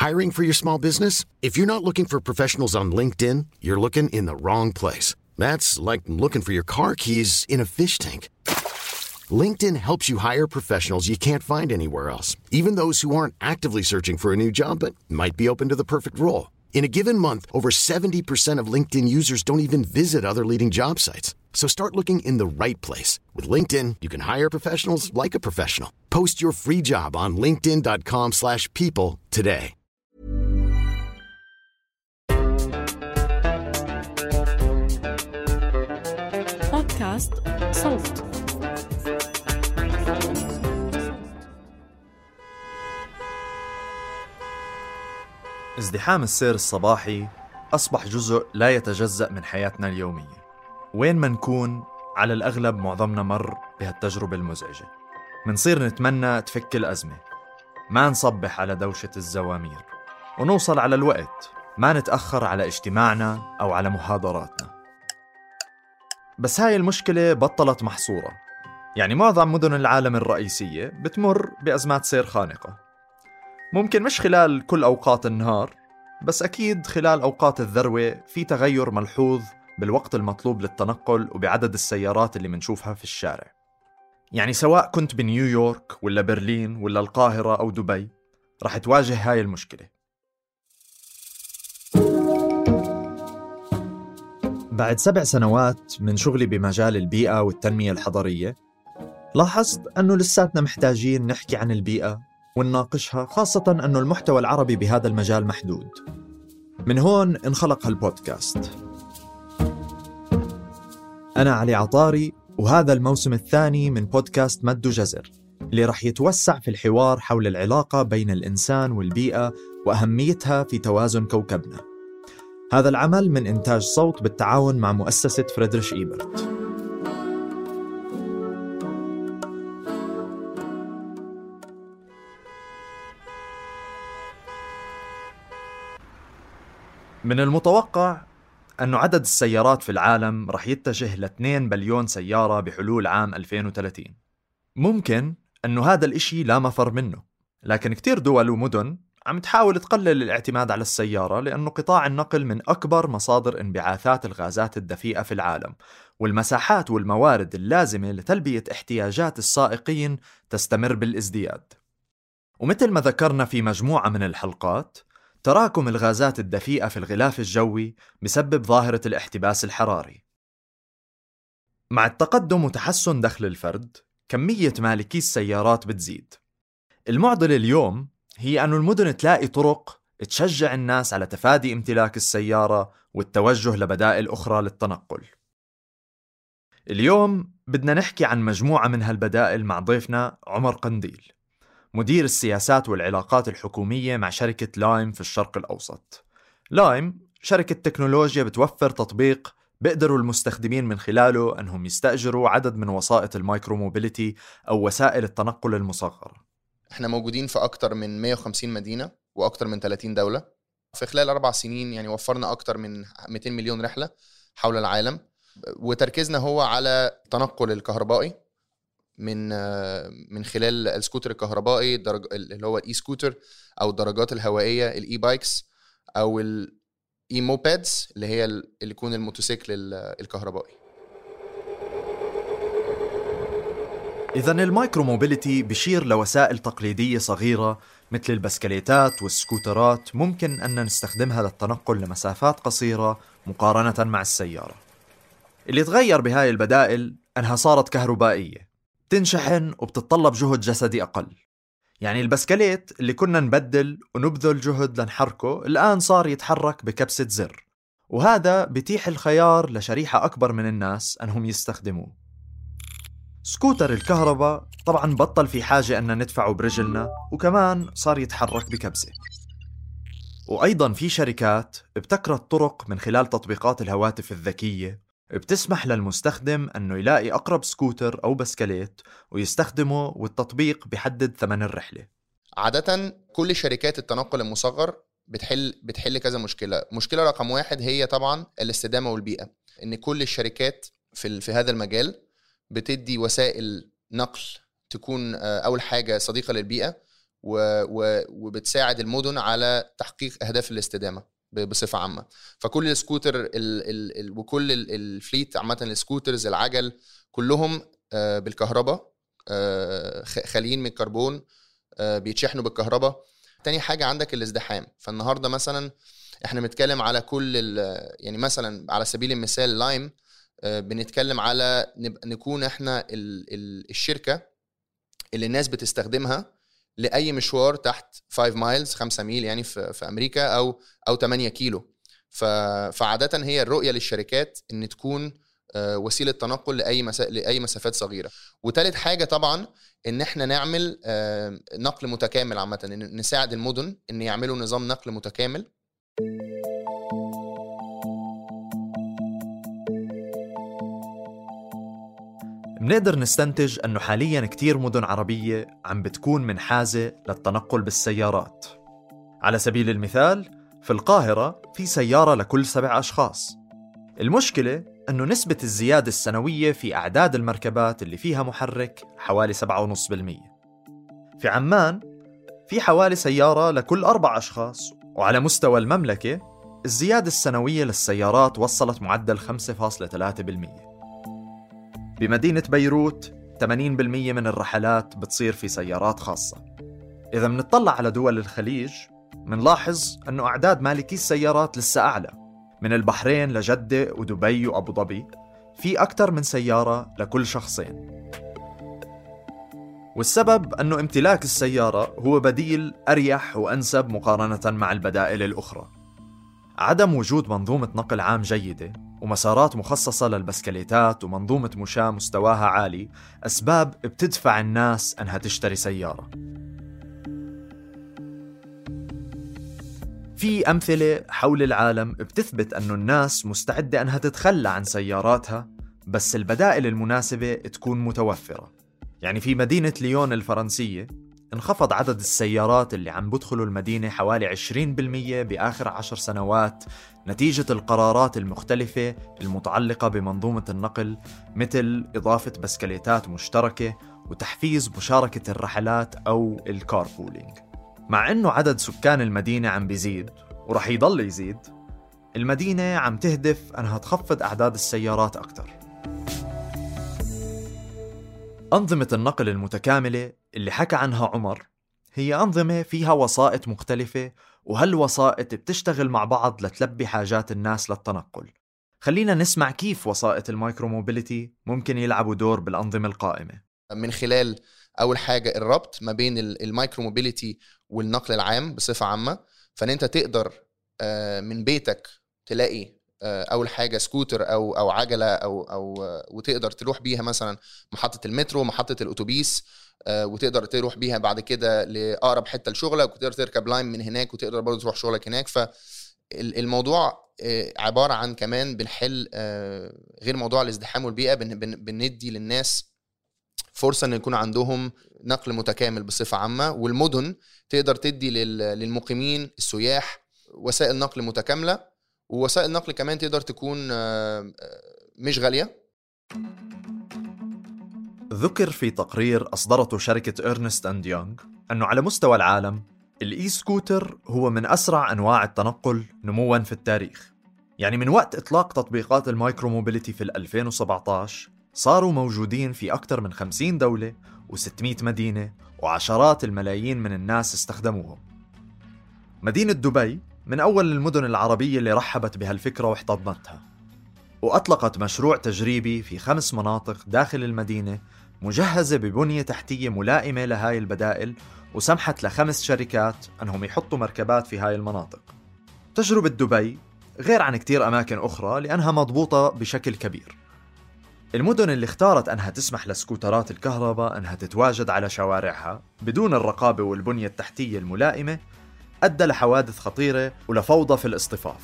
Hiring for your small business? If you're not looking for professionals on LinkedIn, you're looking in the wrong place. That's like looking for your car keys in a fish tank. LinkedIn helps you hire professionals you can't find anywhere else, even those who aren't actively searching for a new job but might be open to the perfect role. In a given month, over 70% of LinkedIn users don't even visit other leading job sites. So start looking in the right place. With LinkedIn, you can hire professionals like a professional. Post your free job on linkedin.com slash people today. بودكاست صوت ازدحام السير الصباحي أصبح جزء لا يتجزأ من حياتنا اليومية وين ما نكون على الأغلب معظمنا مر بهالتجربة المزعجة منصير نتمنى تفك الأزمة ما نصبح على دوشة الزوامير ونوصل على الوقت ما نتأخر على اجتماعنا أو على محاضراتنا بس هاي المشكلة بطلت محصورة يعني معظم مدن العالم الرئيسية بتمر بأزمات سير خانقة ممكن مش خلال كل أوقات النهار بس أكيد خلال أوقات الذروة في تغير ملحوظ بالوقت المطلوب للتنقل وبعدد السيارات اللي منشوفها في الشارع يعني سواء كنت بنيويورك ولا برلين ولا القاهرة أو دبي رح تواجه هاي المشكلة بعد سبع سنوات من شغلي بمجال البيئة والتنمية الحضرية لاحظت أنه لساتنا محتاجين نحكي عن البيئة ونناقشها خاصة أنه المحتوى العربي بهذا المجال محدود من هون انخلق هالبودكاست أنا علي عطاري وهذا الموسم الثاني من بودكاست مد جزر اللي رح يتوسع في الحوار حول العلاقة بين الإنسان والبيئة وأهميتها في توازن كوكبنا هذا العمل من إنتاج صوت بالتعاون مع مؤسسة فريدريش إيبرت من المتوقع أن عدد السيارات في العالم رح يتجه ل 2 بليون سيارة بحلول عام 2030 ممكن أنه هذا الإشي لا مفر منه لكن كتير دول ومدن عم تحاول تقلل الاعتماد على السيارة لأنه قطاع النقل من أكبر مصادر انبعاثات الغازات الدفيئة في العالم والمساحات والموارد اللازمة لتلبية احتياجات السائقين تستمر بالازدياد ومثل ما ذكرنا في مجموعة من الحلقات تراكم الغازات الدفيئة في الغلاف الجوي بسبب ظاهرة الاحتباس الحراري. مع التقدم وتحسن دخل الفرد، كمية مالكي السيارات بتزيد. المعضلة اليوم هي أن المدن تلاقي طرق تشجع الناس على تفادي امتلاك السيارة والتوجه لبدائل أخرى للتنقل. اليوم بدنا نحكي عن مجموعة من هالبدائل مع ضيفنا عمر قنديل. مدير السياسات والعلاقات الحكومية مع شركة لايم في الشرق الأوسط لايم شركة تكنولوجيا بتوفر تطبيق بيقدروا المستخدمين من خلاله أنهم يستأجروا عدد من وسائط المايكرو موبيليتي أو وسائل التنقل المصغرة احنا موجودين في أكتر من 150 مدينة وأكتر من 30 دولة في خلال أربع سنين يعني وفرنا أكتر من 200 مليون رحلة حول العالم وتركيزنا هو على التنقل الكهربائي من من خلال السكوتر الكهربائي الدرج اللي هو الاي سكوتر او الدراجات الهوائيه الاي بايكس او الاي موبادز اللي هي اللي يكون الموتوسيكل الكهربائي إذا المايكرو موبيليتي بشير لوسائل تقليدية صغيرة مثل البسكليتات والسكوترات ممكن أن نستخدمها للتنقل لمسافات قصيرة مقارنة مع السيارة. اللي تغير بهاي البدائل أنها صارت كهربائية بتنشحن وبتتطلب جهد جسدي أقل يعني البسكليت اللي كنا نبدل ونبذل جهد لنحركه الآن صار يتحرك بكبسة زر وهذا بتيح الخيار لشريحة أكبر من الناس أنهم يستخدموه سكوتر الكهرباء طبعا بطل في حاجة أن ندفعه برجلنا وكمان صار يتحرك بكبسة وأيضا في شركات ابتكرت طرق من خلال تطبيقات الهواتف الذكية بتسمح للمستخدم أنه يلاقي أقرب سكوتر أو بسكليت ويستخدمه والتطبيق بيحدد ثمن الرحلة عادة كل شركات التنقل المصغر بتحل بتحل كذا مشكلة مشكلة رقم واحد هي طبعا الاستدامة والبيئة إن كل الشركات في, في هذا المجال بتدي وسائل نقل تكون أول حاجة صديقة للبيئة و... و... وبتساعد المدن على تحقيق اهداف الاستدامه ب- بصفه عامه فكل السكوتر ال... ال... ال... وكل ال... الفليت عامه السكوترز العجل كلهم آه، بالكهرباء آه، خ- خاليين من الكربون آه، بيتشحنوا بالكهرباء تاني حاجه عندك الازدحام فالنهارده مثلا احنا بنتكلم على كل ال- يعني مثلا على سبيل المثال لايم آه، بنتكلم على نبقى نكون احنا ال... ال... الشركه اللي الناس بتستخدمها لاي مشوار تحت 5 مايلز 5 ميل يعني في, في امريكا او او 8 كيلو ف... فعاده هي الرؤيه للشركات ان تكون آه، وسيله تنقل لاي مسا... لاي مسافات صغيره وتالت حاجه طبعا ان احنا نعمل آه، نقل متكامل عامه إن نساعد المدن ان يعملوا نظام نقل متكامل منقدر نستنتج أنه حاليا كتير مدن عربية عم بتكون منحازة للتنقل بالسيارات على سبيل المثال في القاهرة في سيارة لكل سبع أشخاص المشكلة أنه نسبة الزيادة السنوية في أعداد المركبات اللي فيها محرك حوالي 7.5% في عمان في حوالي سيارة لكل أربع أشخاص وعلى مستوى المملكة الزيادة السنوية للسيارات وصلت معدل 5.3% بمدينة بيروت 80% من الرحلات بتصير في سيارات خاصة إذا منطلع على دول الخليج منلاحظ أنه أعداد مالكي السيارات لسه أعلى من البحرين لجدة ودبي وأبو ظبي في أكثر من سيارة لكل شخصين والسبب أنه امتلاك السيارة هو بديل أريح وأنسب مقارنة مع البدائل الأخرى عدم وجود منظومة نقل عام جيدة ومسارات مخصصة للبسكليتات ومنظومة مشاة مستواها عالي أسباب بتدفع الناس أنها تشتري سيارة في أمثلة حول العالم بتثبت أنه الناس مستعدة أنها تتخلى عن سياراتها بس البدائل المناسبة تكون متوفرة يعني في مدينة ليون الفرنسية انخفض عدد السيارات اللي عم بدخلوا المدينة حوالي 20% بآخر عشر سنوات نتيجة القرارات المختلفة المتعلقة بمنظومة النقل مثل إضافة بسكليتات مشتركة وتحفيز مشاركة الرحلات أو الكاربولينج مع أنه عدد سكان المدينة عم بيزيد ورح يضل يزيد المدينة عم تهدف أنها تخفض أعداد السيارات أكثر أنظمة النقل المتكاملة اللي حكى عنها عمر هي أنظمة فيها وسائط مختلفة وهالوسائط بتشتغل مع بعض لتلبي حاجات الناس للتنقل خلينا نسمع كيف وسائط المايكرو موبيليتي ممكن يلعبوا دور بالأنظمة القائمة من خلال اول حاجه الربط ما بين ال- المايكرو موبيليتي والنقل العام بصفه عامه فان انت تقدر آه، من بيتك تلاقي آه، اول حاجه سكوتر او او عجله او او آه، وتقدر تروح بيها مثلا محطه المترو محطه الاتوبيس آه، وتقدر تروح بيها بعد كده لاقرب حته لشغلك وتقدر تركب لاين من هناك وتقدر برضه تروح شغلك هناك فالموضوع عباره عن كمان بنحل آه، غير موضوع الازدحام والبيئه بن- بن- بندي للناس فرصه ان يكون عندهم نقل متكامل بصفه عامه والمدن تقدر تدي لل- للمقيمين السياح وسائل نقل متكامله ووسائل نقل كمان تقدر تكون آه، آه، مش غاليه ذكر في تقرير أصدرته شركة إرنست أند يونغ أنه على مستوى العالم الإي سكوتر هو من أسرع أنواع التنقل نمواً في التاريخ يعني من وقت إطلاق تطبيقات المايكرو موبيليتي في 2017 صاروا موجودين في أكثر من 50 دولة و600 مدينة وعشرات الملايين من الناس استخدموهم مدينة دبي من أول المدن العربية اللي رحبت بهالفكرة واحتضنتها وأطلقت مشروع تجريبي في خمس مناطق داخل المدينة مجهزة ببنية تحتية ملائمة لهاي البدائل وسمحت لخمس شركات أنهم يحطوا مركبات في هاي المناطق تجربة دبي غير عن كتير أماكن أخرى لأنها مضبوطة بشكل كبير المدن اللي اختارت أنها تسمح لسكوترات الكهرباء أنها تتواجد على شوارعها بدون الرقابة والبنية التحتية الملائمة أدى لحوادث خطيرة ولفوضى في الاصطفاف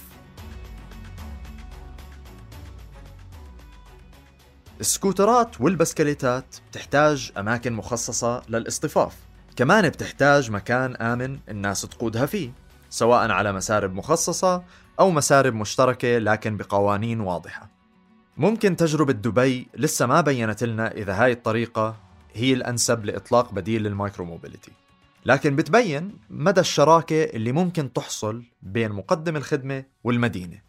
السكوترات والبسكليتات بتحتاج أماكن مخصصة للاصطفاف كمان بتحتاج مكان آمن الناس تقودها فيه سواء على مسارب مخصصة أو مسارب مشتركة لكن بقوانين واضحة ممكن تجربة دبي لسه ما بينت لنا إذا هاي الطريقة هي الأنسب لإطلاق بديل للمايكرو موبيليتي لكن بتبين مدى الشراكة اللي ممكن تحصل بين مقدم الخدمة والمدينة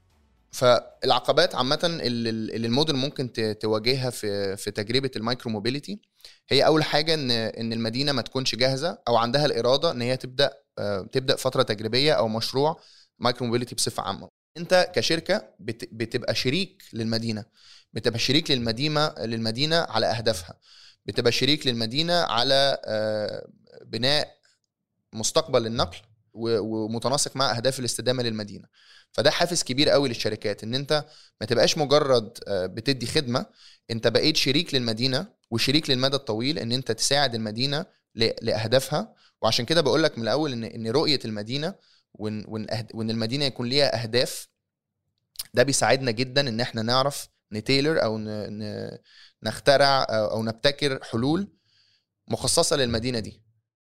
فالعقبات عامة اللي اللي الموديل ممكن ت- تواجهها في في تجربة المايكرو موبيليتي هي أول حاجة إن إن المدينة ما تكونش جاهزة أو عندها الإرادة إن هي تبدأ آه، تبدأ فترة تجريبية أو مشروع مايكرو موبيليتي بصفة عامة. أنت كشركة بت- بتبقى شريك للمدينة بتبقى شريك للمدينة للمدينة على أهدافها بتبقى شريك للمدينة على آه، بناء مستقبل للنقل و- ومتناسق مع أهداف الاستدامة للمدينة. فده حافز كبير قوي للشركات ان انت ما تبقاش مجرد آه، بتدي خدمه انت بقيت شريك للمدينه وشريك للمدى الطويل ان انت تساعد المدينه ل- لاهدافها وعشان كده بقول لك من الاول ان ان رؤيه المدينه وان وان, أهد- وإن المدينه يكون ليها اهداف ده بيساعدنا جدا ان احنا نعرف نتيلر او ن... ن... نخترع او أو نبتكر حلول مخصصه للمدينه دي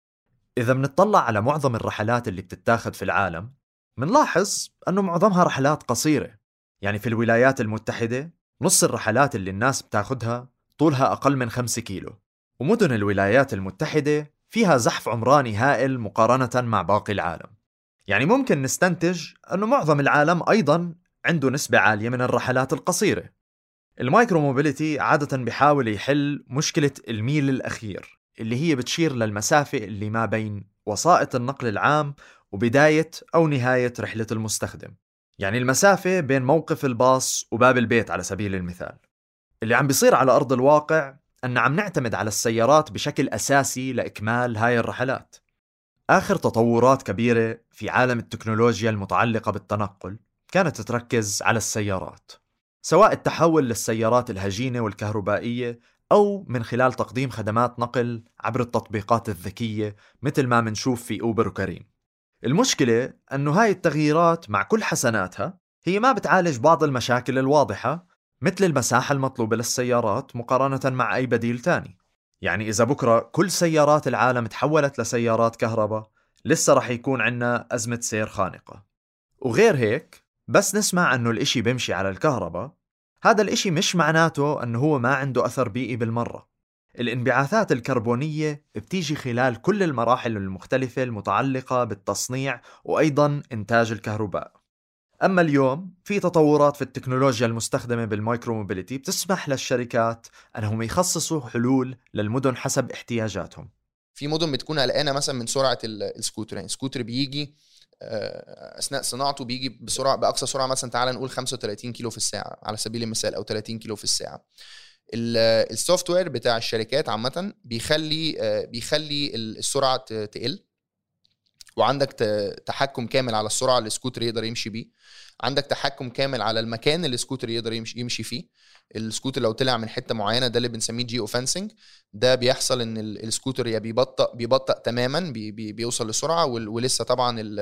إذا منطلع على معظم الرحلات اللي بتتاخد في العالم منلاحظ أنه معظمها رحلات قصيرة يعني في الولايات المتحدة نص الرحلات اللي الناس بتاخدها طولها أقل من 5 كيلو ومدن الولايات المتحدة فيها زحف عمراني هائل مقارنة مع باقي العالم يعني ممكن نستنتج أنه معظم العالم أيضا عنده نسبة عالية من الرحلات القصيرة المايكرو موبيليتي عادة بيحاول يحل مشكلة الميل الأخير اللي هي بتشير للمسافة اللي ما بين وسائط النقل العام وبداية أو نهاية رحلة المستخدم يعني المسافة بين موقف الباص وباب البيت على سبيل المثال اللي عم بيصير على أرض الواقع أن عم نعتمد على السيارات بشكل أساسي لإكمال هاي الرحلات آخر تطورات كبيرة في عالم التكنولوجيا المتعلقة بالتنقل كانت تركز على السيارات سواء التحول للسيارات الهجينة والكهربائية أو من خلال تقديم خدمات نقل عبر التطبيقات الذكية مثل ما منشوف في أوبر وكريم المشكلة أنه هاي التغييرات مع كل حسناتها هي ما بتعالج بعض المشاكل الواضحة مثل المساحة المطلوبة للسيارات مقارنة مع أي بديل تاني يعني إذا بكرة كل سيارات العالم تحولت لسيارات كهرباء لسه رح يكون عنا أزمة سير خانقة وغير هيك بس نسمع أنه الإشي بيمشي على الكهرباء هذا الإشي مش معناته أنه هو ما عنده أثر بيئي بالمرة الانبعاثات الكربونية بتيجي خلال كل المراحل المختلفة المتعلقة بالتصنيع وأيضا إنتاج الكهرباء أما اليوم في تطورات في التكنولوجيا المستخدمة بالمايكرو موبيليتي بتسمح للشركات أنهم يخصصوا حلول للمدن حسب احتياجاتهم في مدن بتكون قلقانه مثلا من سرعه ال- السكوتر يعني السكوتر بيجي آه، اثناء صناعته بيجي بسرعه باقصى سرعه مثلا تعال نقول 35 كيلو في الساعه على سبيل المثال او 30 كيلو في الساعه ال- السوفت وير بتاع الشركات عامه بيخلي آه، بيخلي ال- السرعه ت- تقل وعندك ت- تحكم كامل على السرعه اللي السكوتر يقدر يمشي بيه عندك تحكم كامل على المكان اللي السكوتر يقدر يمشي, يمشي فيه السكوتر لو طلع من حته معينه ده اللي بنسميه جيو فانسنج ده بيحصل ان ال- السكوتر يا بيبطأ بيبطأ تماما بي بي بيوصل لسرعه وال- ولسه طبعا ال-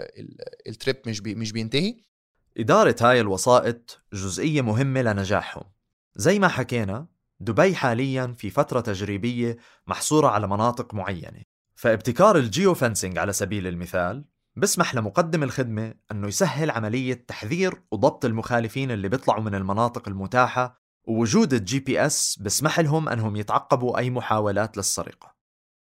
ال- التريب مش بي مش بينتهي إدارة هاي الوسائط جزئية مهمة لنجاحهم زي ما حكينا دبي حاليا في فترة تجريبية محصورة على مناطق معينة فابتكار الجيو فنسنج على سبيل المثال بسمح لمقدم الخدمة أنه يسهل عملية تحذير وضبط المخالفين اللي بيطلعوا من المناطق المتاحة ووجود الجي بي اس بسمح لهم أنهم يتعقبوا أي محاولات للسرقة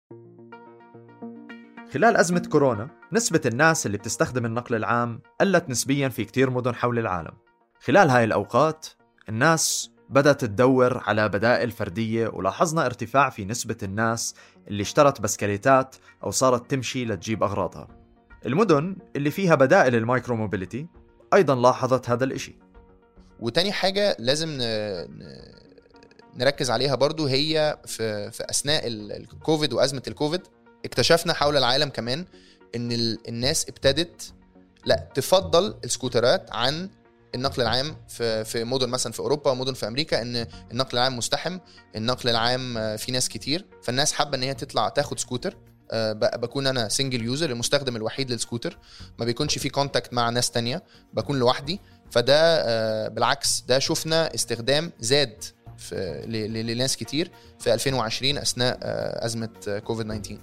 خلال أزمة كورونا نسبة الناس اللي بتستخدم النقل العام قلت نسبيا في كتير مدن حول العالم خلال هاي الأوقات الناس بدأت تدور على بدائل فردية ولاحظنا ارتفاع في نسبة الناس اللي اشترت بسكليتات أو صارت تمشي لتجيب أغراضها المدن اللي فيها بدائل المايكرو موبيليتي أيضا لاحظت هذا الإشي وتاني حاجه لازم ن... ن- نركز عليها برضو هي في في اثناء ال- الكوفيد وازمه الكوفيد اكتشفنا حول العالم كمان ان ال- الناس ابتدت لا تفضل السكوترات عن النقل العام في في مدن مثلا في اوروبا ومدن في امريكا ان النقل العام مزدحم النقل العام آه، فيه ناس كتير فالناس حابه ان هي تطلع تاخد سكوتر آه، ب- بكون انا سنجل يوزر المستخدم الوحيد للسكوتر ما بيكونش في كونتاكت مع ناس تانية بكون لوحدي فده آه، بالعكس ده شفنا استخدام زاد في ل- ل- لناس كتير في 2020 اثناء آه، ازمه آه، كوفيد 19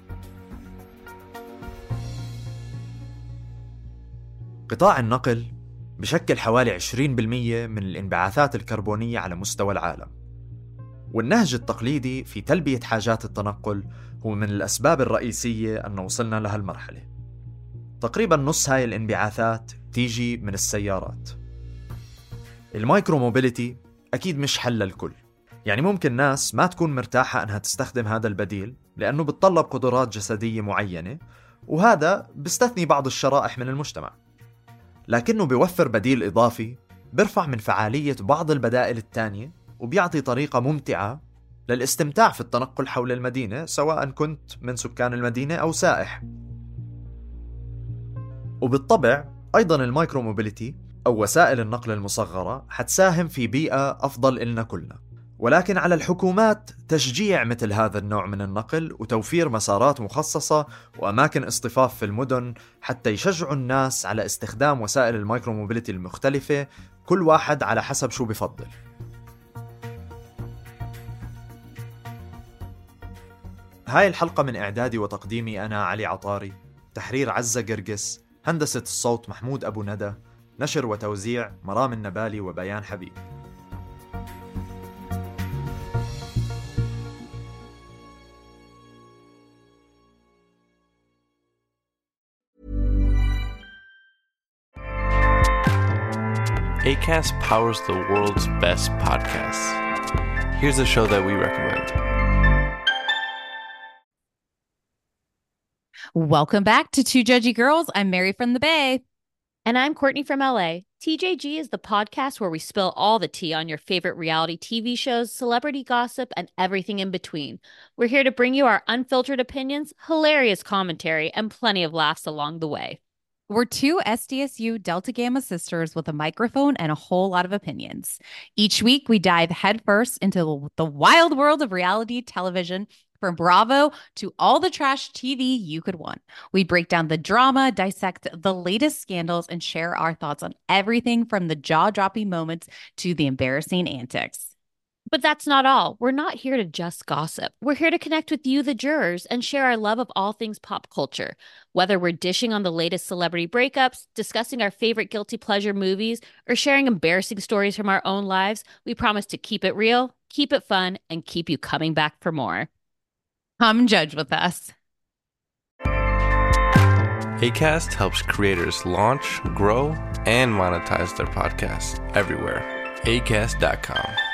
قطاع النقل بشكل حوالي 20% من الانبعاثات الكربونية على مستوى العالم والنهج التقليدي في تلبية حاجات التنقل هو من الأسباب الرئيسية أن وصلنا لهالمرحلة تقريبا نص هاي الانبعاثات تيجي من السيارات المايكرو موبيليتي أكيد مش حل للكل يعني ممكن ناس ما تكون مرتاحة أنها تستخدم هذا البديل لأنه بتطلب قدرات جسدية معينة وهذا بيستثني بعض الشرائح من المجتمع لكنه بيوفر بديل إضافي بيرفع من فعالية بعض البدائل الثانية وبيعطي طريقة ممتعة للاستمتاع في التنقل حول المدينة سواء كنت من سكان المدينة أو سائح وبالطبع أيضا المايكرو موبيليتي أو وسائل النقل المصغرة حتساهم في بيئة أفضل إلنا كلنا ولكن على الحكومات تشجيع مثل هذا النوع من النقل وتوفير مسارات مخصصة وأماكن اصطفاف في المدن حتى يشجعوا الناس على استخدام وسائل المايكرو موبيليتي المختلفة كل واحد على حسب شو بفضل هاي الحلقة من إعدادي وتقديمي أنا علي عطاري تحرير عزة قرقس هندسة الصوت محمود أبو ندى نشر وتوزيع مرام النبالي وبيان حبيب ACAST powers the world's best podcasts. Here's a show that we recommend. Welcome back to Two Judgy Girls. I'm Mary from the Bay. And I'm Courtney from LA. TJG is the podcast where we spill all the tea on your favorite reality TV shows, celebrity gossip, and everything in between. We're here to bring you our unfiltered opinions, hilarious commentary, and plenty of laughs along the way. We're two SDSU Delta Gamma sisters with a microphone and a whole lot of opinions. Each week, we dive headfirst into the wild world of reality television from Bravo to all the trash TV you could want. We break down the drama, dissect the latest scandals, and share our thoughts on everything from the jaw dropping moments to the embarrassing antics. But that's not all. We're not here to just gossip. We're here to connect with you, the jurors, and share our love of all things pop culture. Whether we're dishing on the latest celebrity breakups, discussing our favorite guilty pleasure movies, or sharing embarrassing stories from our own lives, we promise to keep it real, keep it fun, and keep you coming back for more. Come judge with us. ACAST helps creators launch, grow, and monetize their podcasts everywhere. ACAST.com.